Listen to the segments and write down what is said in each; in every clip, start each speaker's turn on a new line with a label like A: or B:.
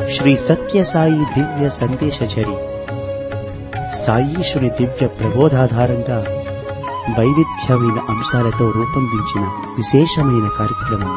A: శ్రీ సత్యసాయి దివ్య సందేశచరి సాయీశుని దివ్య ప్రబోధాధారంగా వైవిధ్యమైన అంశాలతో రూపొందించిన విశేషమైన కార్యక్రమం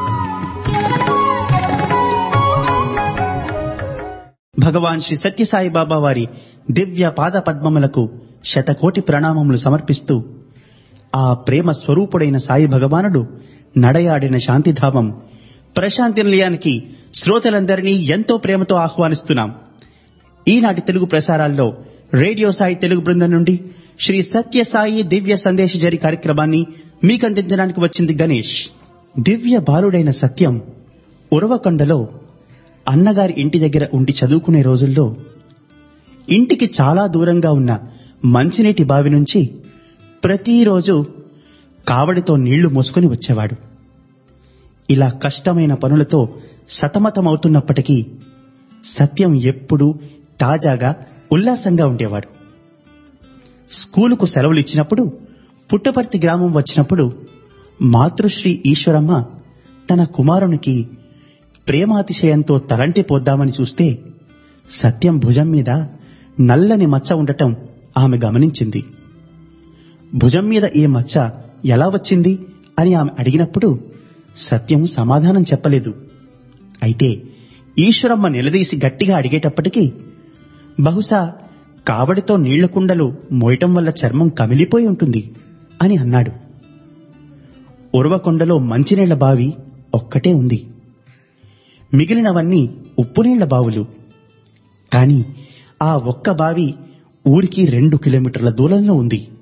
A: భగవాన్ శ్రీ సత్యసాయి బాబా వారి దివ్య పాద పద్మములకు శతకోటి ప్రణామములు సమర్పిస్తూ ఆ ప్రేమ స్వరూపుడైన సాయి భగవానుడు నడయాడిన శాంతిధామం ప్రశాంతి నిలయానికి శ్రోతలందరినీ ఎంతో ప్రేమతో ఆహ్వానిస్తున్నాం ఈనాటి తెలుగు ప్రసారాల్లో రేడియో సాయి తెలుగు బృందం నుండి శ్రీ సత్య సాయి దివ్య సందేశ జరి కార్యక్రమాన్ని మీకు అందించడానికి వచ్చింది గణేష్ దివ్య బాలుడైన సత్యం ఉరవకొండలో అన్నగారి ఇంటి దగ్గర ఉండి చదువుకునే రోజుల్లో ఇంటికి చాలా దూరంగా ఉన్న మంచినీటి బావి నుంచి ప్రతిరోజు కావడితో నీళ్లు మోసుకొని వచ్చేవాడు ఇలా కష్టమైన పనులతో సతమతమవుతున్నప్పటికీ సత్యం ఎప్పుడూ తాజాగా ఉల్లాసంగా ఉండేవాడు స్కూలుకు సెలవులు ఇచ్చినప్పుడు పుట్టపర్తి గ్రామం వచ్చినప్పుడు మాతృశ్రీ ఈశ్వరమ్మ తన కుమారునికి ప్రేమాతిశయంతో తలంటి పోద్దామని చూస్తే సత్యం భుజం మీద నల్లని మచ్చ ఉండటం ఆమె గమనించింది భుజం మీద ఏ మచ్చ ఎలా వచ్చింది అని ఆమె అడిగినప్పుడు సత్యం సమాధానం చెప్పలేదు అయితే ఈశ్వరమ్మ నిలదీసి గట్టిగా అడిగేటప్పటికీ బహుశా కావడితో నీళ్ల కుండలు మోయటం వల్ల చర్మం కమిలిపోయి ఉంటుంది అని అన్నాడు ఉరవకొండలో మంచినీళ్ల బావి ఒక్కటే ఉంది మిగిలినవన్నీ ఉప్పునీళ్ల బావులు కాని ఆ ఒక్క బావి ఊరికి రెండు కిలోమీటర్ల దూరంలో ఉంది